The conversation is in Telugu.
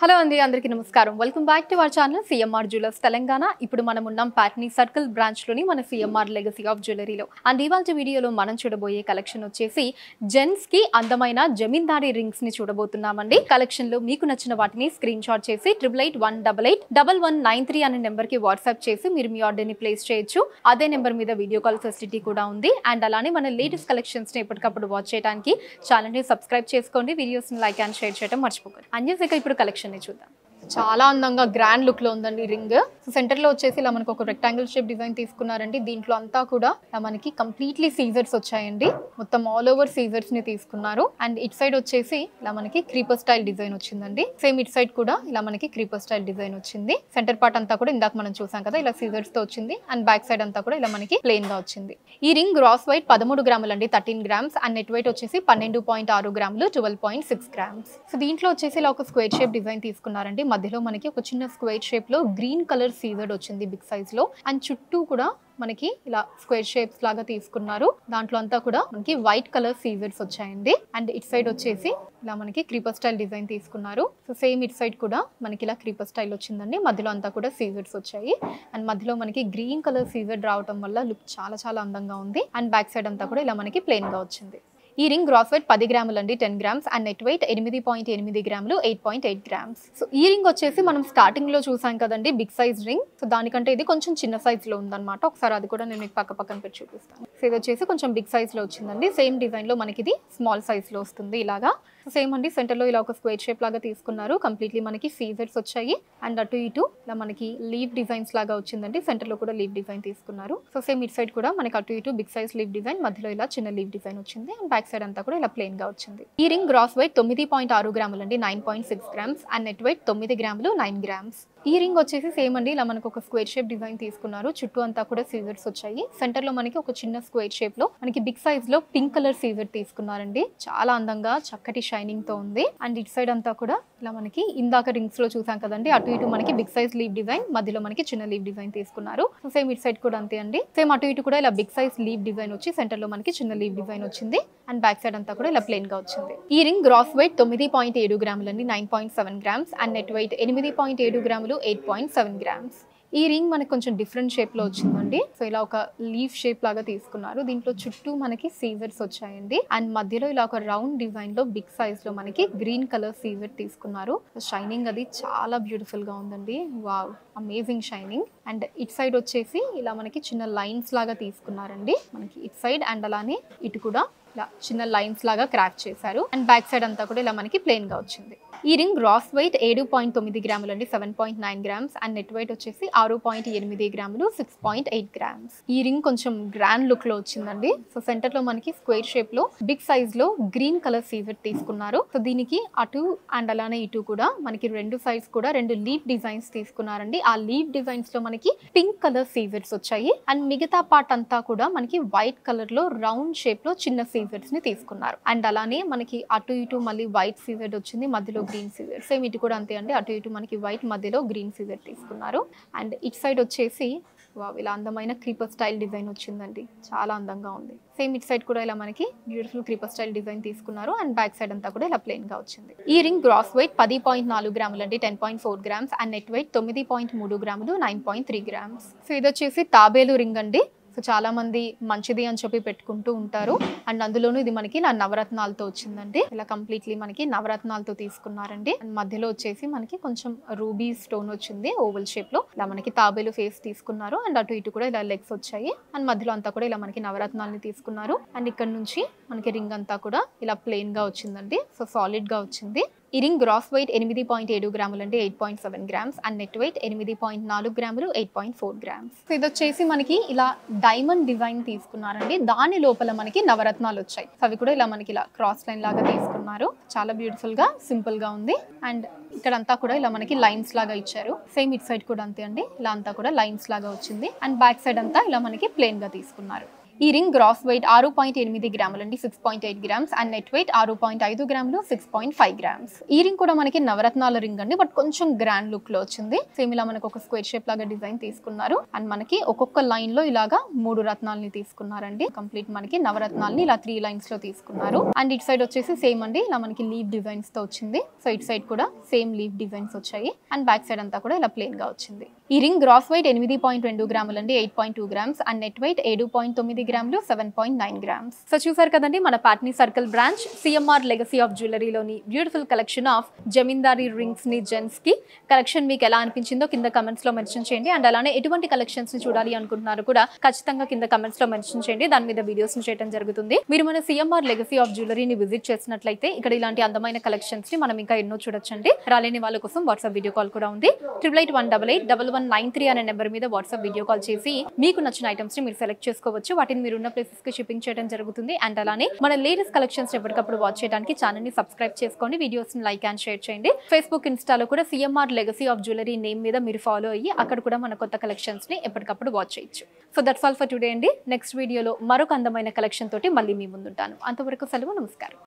హలో అండి అందరికీ నమస్కారం welcome back to our channel CMR jewellers Telangana ఇప్పుడు మనం ఉన్నాం ప్యాట్నీ సర్కిల్ బ్రాంచ్ లోని మన సిఎంఆర్ లెగసీ ఆఫ్ జ్యువెలరీలో అండ్ ఇవాళ వీడియోలో మనం చూడబోయే కలెక్షన్ వచ్చేసి జెంట్స్ కి అందమైన జమీందారీ రింగ్స్ ని చూడబోతున్నామండి కలెక్షన్ లో మీకు నచ్చిన వాటిని స్క్రీన్ షాట్ చేసి triple eight one double eight double one nine three అనే నెంబర్ కి వాట్సాప్ చేసి మీరు మీ ఆర్డర్ ని ప్లేస్ చేయొచ్చు అదే నెంబర్ మీద వీడియో కాల్ ఫెసిలిటీ కూడా ఉంది అండ్ అలానే మన లేటెస్ట్ కలెక్షన్స్ ని ఎప్పటికప్పుడు వాచ్ చేయడానికి ఛానల్ ని సబ్స్క్రైబ్ చేసుకోండి వీడియోస్ ని లైక్ అండ్ షేర్ చేయడం మర్చిపోకండి అంజేసిక ఇప్పుడు కలెక్షన్ ని చూద్దాం చాలా అందంగా గ్రాండ్ లుక్ లో ఉందండి రింగ్ సెంటర్ లో వచ్చేసి ఇలా మనకు ఒక రెక్టాంగిల్ షేప్ డిజైన్ తీసుకున్నారండి దీంట్లో అంతా కూడా ఇలా మనకి కంప్లీట్లీ సీజర్స్ వచ్చాయండి మొత్తం ఆల్ ఓవర్ సీజర్స్ ని తీసుకున్నారు అండ్ ఇట్ సైడ్ వచ్చేసి ఇలా మనకి క్రీపర్ స్టైల్ డిజైన్ వచ్చిందండి సేమ్ ఇట్ సైడ్ కూడా ఇలా మనకి క్రీపర్ స్టైల్ డిజైన్ వచ్చింది సెంటర్ పార్ట్ అంతా కూడా ఇందాక మనం చూసాం కదా ఇలా సీజర్స్ తో వచ్చింది అండ్ బ్యాక్ సైడ్ అంతా కూడా ఇలా మనకి ప్లెయిన్ గా వచ్చింది ఈ రింగ్ గ్రాస్ వైట్ పదమూడు గ్రాములు అండి thirteen grams and net weight వచ్చేసి పన్నెండు పాయింట్ ఆరు గ్రాములు twelve point six grams so దీంట్లో వచ్చేసి ఇలా ఒక స్క్వేర్ షేప్ డిజైన్ తీసుకున్నారండి మధ్యలో మనకి ఒక చిన్న స్క్వేర్ షేప్ లో గ్రీన్ కలర్ సీజర్డ్ వచ్చింది బిగ్ సైజ్ లో అండ్ చుట్టూ కూడా మనకి ఇలా స్క్వేర్ షేప్స్ లాగా తీసుకున్నారు దాంట్లో అంతా కూడా మనకి వైట్ కలర్ సీజర్స్ వచ్చాయండి అండ్ ఇట్ సైడ్ వచ్చేసి ఇలా మనకి క్రీపర్ స్టైల్ డిజైన్ తీసుకున్నారు సో సేమ్ ఇట్ సైడ్ కూడా మనకి ఇలా క్రీపర్ స్టైల్ వచ్చిందండి మధ్యలో అంతా కూడా సీజర్స్ వచ్చాయి అండ్ మధ్యలో మనకి గ్రీన్ కలర్ సీజర్ రావడం వల్ల లుక్ చాలా చాలా అందంగా ఉంది అండ్ బ్యాక్ సైడ్ అంతా కూడా ఇలా మనకి ప్లెయిన్ గా వచ్చింది ఈ రింగ్ గ్రాస్ వెయిట్ పది గ్రాములు అండి ten grams and net weight ఎనిమిది పాయింట్ ఎనిమిది గ్రాములు eight point eight grams so ఈ రింగ్ వచ్చేసి మనం స్టార్టింగ్ లో చూసాం కదండి బిగ్ సైజ్ రింగ్ సో దానికంటే ఇది కొంచెం చిన్న సైజ్ లో ఉందన్నమాట ఒకసారి అది కూడా నేను మీకు పక్క పక్కన పెట్టి చూపిస్తాను సో ఇది వచ్చేసి కొంచెం బిగ్ సైజ్ లో వచ్చిందండి సేమ్ డిజైన్ లో మనకి ఇది స్మాల్ సైజ్ లో వస్తుంది ఇలాగా సో సేమ్ అండి సెంటర్ లో ఇలా ఒక స్క్వేర్ షేప్ లాగా తీసుకున్నారు కంప్లీట్లీ మనకి సీజర్స్ వచ్చాయి అండ్ అటు ఇటు ఇలా మనకి లీవ్ డిజైన్స్ లాగా వచ్చిందండి సెంటర్ లో కూడా లీవ్ డిజైన్ తీసుకున్నారు సో సేమ్ ఇట్ సైడ్ కూడా మనకి అటు ఇటు బిగ్ సైజ్ లీవ్ డిజైన్ మధ్యలో ఇలా చిన్న లీవ్ డిజైన్ వచ్చింది అండ్ బ్యాక్ సైడ్ అంతా కూడా ఇలా ప్లెయిన్ గా వచ్చింది ఈ రింగ్ గ్రాస్ వెయిట్ తొమ్మిది పాయింట్ ఆరు గ్రాములు అండి nine point six grams and net weight తొమ్మిది గ్రాములు నైన్ గ్రామ్స్ ఈ రింగ్ వచ్చేసి సేమ్ అండి ఇలా మనకు ఒక స్క్వేర్ షేప్ డిజైన్ తీసుకున్నారు చుట్టూ అంతా కూడా సీజర్స్ వచ్చాయి సెంటర్ లో మనకి ఒక చిన్న స్క్వేర్ షేప్ లో మనకి బిగ్ సైజ్ లో పింక్ కలర్ సీజర్ తీసుకున్నారండి చాలా అందంగా చక్కటి షైనింగ్ తో ఉంది అండ్ ఇట్ సైడ్ అంతా కూడా ఇలా మనకి ఇందాక రింగ్స్ లో చూసాం కదండి అటు ఇటు మనకి బిగ్ సైజ్ లీవ్ డిజైన్ మధ్యలో మనకి చిన్న లీవ్ డిజైన్ తీసుకున్నారు సో సేమ్ ఇట్ సైడ్ కూడా అంతే అండి సేమ్ అటు ఇటు కూడా ఇలా బిగ్ సైజ్ లీవ్ డిజైన్ వచ్చి సెంటర్ లో మనకి చిన్న లీవ్ డిజైన్ వచ్చింది అండ్ బ్యాక్ సైడ్ అంతా కూడా ఇలా ప్లెయిన్ గా వచ్చింది ఈ రింగ్ గ్రాస్ వెయిట్ తొమ్మిది పాయింట్ ఏడు గ్రాములు అండి nine point seven grams and net weight ఎనిమిది పాయింట్ ఏడు గ్రాములు ఎయిట్ పాయింట్ సెవెన్ గ్రామ్స్ ఈ రింగ్ మనకి కొంచెం డిఫరెంట్ షేప్ లో వచ్చిందండి సో ఇలా ఒక లీఫ్ షేప్ లాగా తీసుకున్నారు దీంట్లో చుట్టూ మనకి సీజర్స్ వచ్చాయండి అండ్ మధ్యలో ఇలా ఒక రౌండ్ డిజైన్ లో బిగ్ సైజ్ లో మనకి గ్రీన్ కలర్ సీజర్ తీసుకున్నారు షైనింగ్ అది చాలా బ్యూటిఫుల్ గా ఉందండి wow amazing shining and it side వచ్చేసి ఇలా మనకి చిన్న లైన్స్ లాగా తీసుకున్నారండి మనకి ఇట్ సైడ్ అండ్ అలానే ఇటు కూడా ఇలా చిన్న లైన్స్ లాగా క్రాక్ చేశారు అండ్ బ్యాక్ సైడ్ అంతా కూడా ఇలా మనకి ప్లెయిన్ గా వచ్చింది ఈ రింగ్ గ్రాస్ వెయిట్ ఏడు పాయింట్ తొమ్మిది గ్రాములు అండి seven point nine grams and net weight వచ్చేసి ఆరు పాయింట్ ఎనిమిది గ్రాములు సిక్స్ పాయింట్ ఎయిట్ గ్రామ్స్ ఈ రింగ్ కొంచెం గ్రాండ్ లుక్ లో వచ్చిందండి సో సెంటర్ లో మనకి స్క్వేర్ షేప్ లో బిగ్ సైజ్ లో గ్రీన్ కలర్ సీజర్ తీసుకున్నారు సో దీనికి అటు అండ్ అలానే ఇటు కూడా మనకి రెండు సైడ్స్ కూడా రెండు లీవ్ డిజైన్స్ తీసుకున్నారండి ఆ లీవ్ డిజైన్స్ లో మనకి పింక్ కలర్ సీజర్స్ వచ్చాయి అండ్ మిగతా పార్ట్ అంతా కూడా మనకి వైట్ కలర్ లో రౌండ్ షేప్ లో చిన్న సీజర్స్ ని తీసుకున్నారు అండ్ అలానే మనకి అటు ఇటు మళ్ళీ వైట్ సీజర్ వచ్చింది మధ్యలో గ్రీన్ సీజర్ సేమ్ ఇటు కూడా అంతే అండి అటు ఇటు మనకి వైట్ మధ్యలో గ్రీన్ సీజర్ తీసుకున్నారు అండ్ ఇట్ సైడ్ వచ్చేసి వావ్ ఇలా అందమైన క్రీపర్ స్టైల్ డిజైన్ వచ్చిందండి చాలా అందంగా ఉంది సేమ్ ఇట్ సైడ్ కూడా ఇలా మనకి బ్యూటిఫుల్ క్రీపర్ స్టైల్ డిజైన్ తీసుకున్నారు అండ్ బ్యాక్ సైడ్ అంతా కూడా ఇలా ప్లెయిన్ గా వచ్చింది ఈ రింగ్ గ్రాస్ వెయిట్ పది పాయింట్ నాలుగు గ్రాములు అండి ten point four grams and net weight తొమ్మిది పాయింట్ మూడు గ్రాములు nine point three grams so ఇది వచ్చేసి తాబేలు రింగ్ అండి సో చాలా మంది మంచిది అని చెప్పి పెట్టుకుంటూ ఉంటారు అండ్ అందులోనూ ఇది మనకి నా నవరత్నాలతో వచ్చిందండి ఇలా కంప్లీట్లీ మనకి నవరత్నాలతో తీసుకున్నారండి అండ్ మధ్యలో వచ్చేసి మనకి కొంచెం రూబీ స్టోన్ వచ్చింది ఓవల్ షేప్ లో ఇలా మనకి తాబేలు ఫేస్ తీసుకున్నారు అండ్ అటు ఇటు కూడా ఇలా లెగ్స్ వచ్చాయి అండ్ మధ్యలో అంతా కూడా ఇలా మనకి నవరత్నాలని తీసుకున్నారు అండ్ ఇక్కడ నుంచి మనకి రింగ్ అంతా కూడా ఇలా ప్లెయిన్ గా వచ్చిందండి సో సాలిడ్ గా వచ్చింది ఈ రింగ్ గ్రాస్ వెయిట్ ఎనిమిది పాయింట్ ఏడు గ్రాములు అంటే eight point seven grams and net weight ఎనిమిది పాయింట్ నాలుగు గ్రాములు eight point four grams so ఇది వచ్చేసి మనకి ఇలా డైమండ్ డిజైన్ తీసుకున్నారండి దాని లోపల మనకి నవరత్నాలు వచ్చాయి సో అవి కూడా ఇలా మనకి ఇలా క్రాస్ లైన్ లాగా తీసుకున్నారు చాలా బ్యూటిఫుల్ గా సింపుల్ గా ఉంది అండ్ ఇక్కడ అంతా కూడా ఇలా మనకి లైన్స్ లాగా ఇచ్చారు సేమ్ ఇట్ సైడ్ కూడా అంతే అండి ఇలా అంతా కూడా లైన్స్ లాగా వచ్చింది అండ్ బ్యాక్ సైడ్ అంతా ఇలా మనకి ప్లెయిన్ గా తీసుకున్నారు ఈ రింగ్ గ్రాస్ వెయిట్ ఆరు పాయింట్ ఎనిమిది గ్రాములు అండి six point eight grams and net weight ఆరు పాయింట్ ఐదు గ్రాములు సిక్స్ పాయింట్ ఫైవ్ గ్రామ్స్ ఈ రింగ్ కూడా మనకి నవరత్నాల రింగ్ అండి బట్ కొంచెం గ్రాండ్ లుక్ లో వచ్చింది సేమ్ ఇలా మనకు ఒక స్క్వేర్ షేప్ లాగా డిజైన్ తీసుకున్నారు అండ్ మనకి ఒక్కొక్క లైన్ లో ఇలాగా మూడు రత్నాలని తీసుకున్నారండి కంప్లీట్ మనకి నవరత్నాలని ఇలా త్రీ లైన్స్ లో తీసుకున్నారు అండ్ ఇటు సైడ్ వచ్చేసి సేమ్ అండి ఇలా మనకి లీవ్ డిజైన్స్ తో వచ్చింది సో ఇటు సైడ్ కూడా సేమ్ లీవ్ డిజైన్స్ వచ్చాయి అండ్ బ్యాక్ సైడ్ అంతా కూడా ఇలా ప్లేన్ గా వచ్చింది ఈ రింగ్ గ్రాస్ వెయిట్ ఎనిమిది పాయింట్ రెండు గ్రాములు అండి eight point two grams and net weight ఏడు పాయింట్ తొమ్మిది గ్రాములు seven point nine grams so చూసారు కదండి మన Patny circle branch CMR legacy of జ్యువెలరీలోని beautiful collection of zamindari rings ని జెంట్స్ కి కలెక్షన్ మీకు ఎలా అనిపించిందో కింద కమెంట్స్ లో మెన్షన్ చేయండి అండ్ అలానే ఎటువంటి కలెక్షన్స్ ని చూడాలి అనుకుంటున్నారు కూడా ఖచ్చితంగా కింద కమెంట్స్ లో మెన్షన్ చేయండి దాని మీద వీడియోస్ ని చేయడం జరుగుతుంది మీరు మన సిఎంఆర్ లెగసీ ఆఫ్ జ్యువెలరీని విజిట్ చేసినట్లయితే ఇక్కడ ఇలాంటి అందమైన కలెక్షన్స్ ని మనం ఇంకా ఎన్నో చూడొచ్చండి రాలేని వాళ్ళ కోసం వాట్సాప్ వీడియో కాల్ కూడా ఉంది triple eight one double eight double one nine three అనే నెంబర్ మీద వాట్సాప్ వీడియో కాల్ చేసి మీకు నచ్చిన ఐటమ్స్ ని మీరు సెలెక్ట్ చేసుకోవచ్చు వాటిని మీరు ఉన్న ప్లేసెస్ కి షిప్పింగ్ చేయడం జరుగుతుంది అండ్ అలానే మన లేటెస్ట్ కలెక్షన్స్ ఎప్పటికప్పుడు వాచ్ చేయడానికి ఛానల్ ని సబ్స్క్రైబ్ చేసుకోండి వీడియోస్ ని లైక్ అండ్ షేర్ చేయండి ఫేస్బుక్ ఇన్స్టాలో కూడా CMR legacy of jewellery name మీద మీరు ఫాలో అయ్యి అక్కడ కూడా మన కొత్త కలెక్షన్స్ ని ఎప్పటికప్పుడు వాచ్ చేయొచ్చు so that's all for today అండి నెక్స్ట్ వీడియోలో మరొక అందమైన కలెక్షన్ తోటి మళ్ళీ మీ ముందుంటాను అంతవరకు సెలవు నమస్కారం